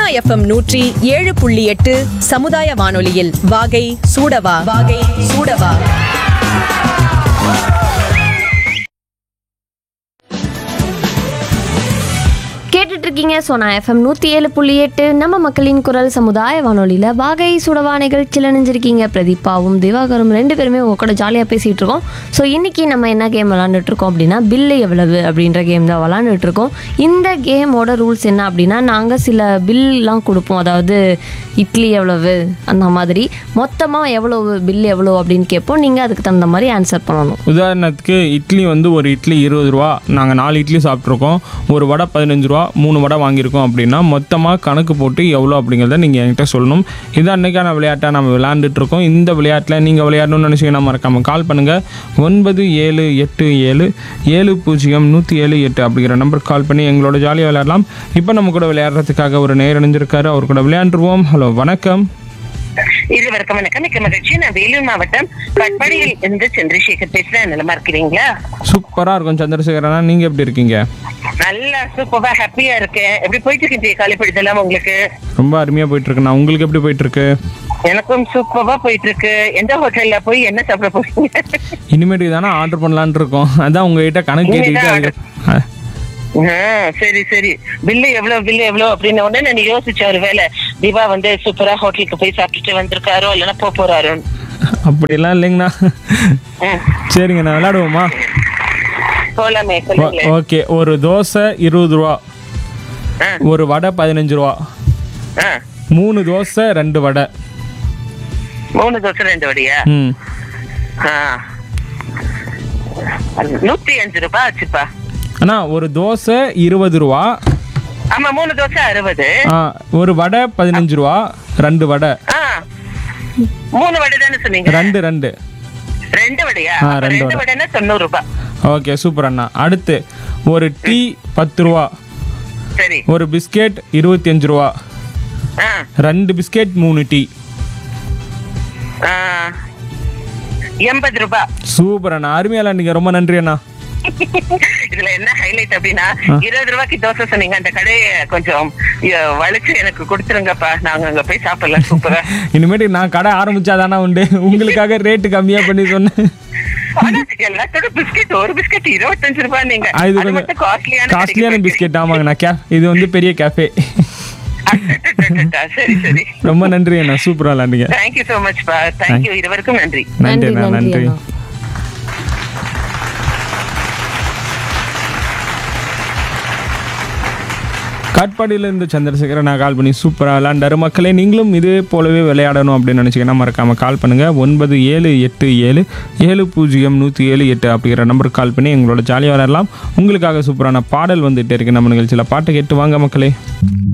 FM நூற்றி ஏழு புள்ளி எட்டு சமுதாய வானொலியில் வாகை சூடவா வாகை சூடவா கேட்டுட்டு இருக்கீங்க சோனா எஃப்எம் நூற்றி ஏழு புள்ளி எட்டு நம்ம மக்களின் குரல் சமுதாய வானொலியில் வாகை சுடவா நிகழ்ச்சியில் நினைஞ்சிருக்கீங்க பிரதீபாவும் திவாகரும் ரெண்டு பேருமே உங்க கூட ஜாலியாக பேசிகிட்டு இருக்கோம் ஸோ இன்னைக்கு நம்ம என்ன கேம் விளாண்டுட்டு இருக்கோம் அப்படின்னா பில்லு எவ்வளவு அப்படின்ற கேம் தான் விளாண்டுட்டு இருக்கோம் இந்த கேமோட ரூல்ஸ் என்ன அப்படின்னா நாங்கள் சில பில்லாம் கொடுப்போம் அதாவது இட்லி எவ்வளவு அந்த மாதிரி மொத்தமாக எவ்வளவு பில் எவ்வளோ அப்படின்னு கேட்போம் நீங்கள் அதுக்கு தகுந்த மாதிரி ஆன்சர் பண்ணணும் உதாரணத்துக்கு இட்லி வந்து ஒரு இட்லி இருபது ரூபா நாங்கள் நாலு இட்லி சாப்பிட்ருக்கோம் ஒரு வடை பதினஞ்சு ரூபா மூணு வடை வாங்கியிருக்கோம் அப்படின்னா மொத்தமாக கணக்கு போட்டு எவ்வளோ அப்படிங்கிறத நீங்கள் என்கிட்ட சொல்லணும் இது அன்னைக்கான விளையாட்டாக நம்ம விளையாண்டுட்டு இருக்கோம் இந்த விளையாட்டில் நீங்கள் விளையாடணும்னு நினச்சிங்கன்னா மறக்காமல் கால் பண்ணுங்கள் ஒன்பது ஏழு எட்டு ஏழு ஏழு பூஜ்ஜியம் நூற்றி ஏழு எட்டு அப்படிங்கிற நம்பருக்கு கால் பண்ணி எங்களோட ஜாலியாக விளையாடலாம் இப்போ நம்ம கூட விளையாடுறதுக்காக ஒரு நேர் இணைஞ்சிருக்காரு அவர் கூட விளையாண்டுருவோம் ஹலோ வணக்கம் இருவருக்கும் வணக்கம் மிக்க மகிழ்ச்சி நான் வேலூர் மாவட்டம் கட்பாடியில் இருந்து சந்திரசேகர் பேசுறேன் நலமா இருக்கிறீங்களா சூப்பராக இருக்கும் சந்திரசேகரனா நீங்கள் எப்படி இருக்கீங்க நல்லா சூப்பரா ஹாப்பியா இருக்கேன் எப்படி போயிட்டு இருக்கீங்க காலை பொழுதெல்லாம் உங்களுக்கு ரொம்ப அருமையாக போயிட்டுருக்குண்ணா உங்களுக்கு எப்படி போயிட்டுருக்கு எனக்கும் சூப்பரா போயிட்டு இருக்கு எந்த ஹோட்டல்ல போய் என்ன சாப்பிட போறீங்க இனிமேட்டுக்கு தானே ஆர்டர் பண்ணலான்னு இருக்கோம் அதான் உங்ககிட்ட கணக்கு கேட்டுக்கிட்டு அதுக்கு அஹ், ஆ, சரி சரி பில்லு எவ்வளவு பில்லு எவ்வளவு அப்படின்னு உடனே நான் யோசிச்ச ஒரு வேலை தீபா வந்து சூப்பரா ஹோட்டலுக்கு போய் சாப்பிட்டுட்டு வந்திருக்காரோ இல்லைன்னா போக போறாரோ அப்படிலாம் இல்லைங்கண்ணா சரிங்கண்ணா விளையாடுவோமா போலாமே ஓ- சொல்லுங்களேன் ஓகே ஒரு தோசை இருபது ரூபா ஆ. ஒரு வடை பதினஞ்சு ரூபா ஆ, மூணு தோசை ரெண்டு வடை மூணு தோசை ரெண்டு வடியா ம் ஆ. நூத்தி அஞ்சு ரூபாய் ஆச்சுப்பா அண்ணா ஒரு தோசை இருபது ரூபா ஆமா மூணு தோசை அறுபது ஆ, ஒரு வடை பதினஞ்சு ரூபா ரெண்டு வடை ஆ. மூணு வடை தானே சொன்னீங்க ரெண்டு ரெண்டு ரெண்டு வடையா ஆ, அப்ப ரெண்டு ரெண்டு வடை. வடைன்னா தொண்ணூறு ரூபாய் ஓகே சூப்பர் அண்ணா அடுத்து ஒரு டீ பத்து ரூபா சரி ஒரு பிஸ்கெட் இருபத்தி அஞ்சு ரூபா ஆ. ரெண்டு பிஸ்கெட் மூணு டீ ஆ. எண்பது ரூபாய் சூப்பர் அண்ணா அருமையால நீங்க ரொம்ப நன்றி அண்ணா இதுல என்ன ஹைலைட் அப்படின்னா இருபது ரூபாய்க்கு தோசை சொன்னீங்க அந்த கடையை கொஞ்சம் அஹ், வளைச்சு எனக்கு கொடுத்துருங்கப்பா நாங்க அங்க போய் சாப்பிடலாம் சூப்பரா இனிமேட்டு நான் கடை ஆரம்பிச்சாதானா உண்டு உங்களுக்காக ரேட்டு கம்மியா பண்ணி சொன்னேன் ஆனா எல்லாத்தோட பிஸ்கெட் ஒரு பிஸ்கெட் இருபத்தஞ்சு ரூபாய் நீங்க ஆ, இது அது கொஞ்சம் மட்டும் காஸ்ட்லியான காஸ்ட்லியான பிஸ்கெட் ஆமாங்கண்ணா கே இது வந்து பெரிய கேஃபே சரி சரி ரொம்ப நன்றி அண்ணா சூப்பரா விளாண்டுங்க தேங்க்யூ சோ மச் பா தேங்க்யூ இருவருக்கும் நன்றி நன்றி அண்ணா நன்றி அண்ணா காட்பாடியிலேருந்து சந்திரசேகரன் நான் கால் பண்ணி சூப்பராக விளாண்டாரு மக்களே நீங்களும் இது போலவே விளையாடணும் அப்படின்னு நினச்சிங்கன்னா மறக்காமல் கால் பண்ணுங்கள் ஒன்பது ஏழு எட்டு ஏழு ஏழு பூஜ்ஜியம் நூற்றி ஏழு எட்டு அப்படிங்கிற நம்பருக்கு கால் பண்ணி எங்களோட ஜாலியாக விளையாடலாம் உங்களுக்காக சூப்பரான பாடல் வந்துகிட்டே இருக்கு நம்ம நிகழ்ச்சியில் பாட்டை கேட்டு வாங்க மக்களே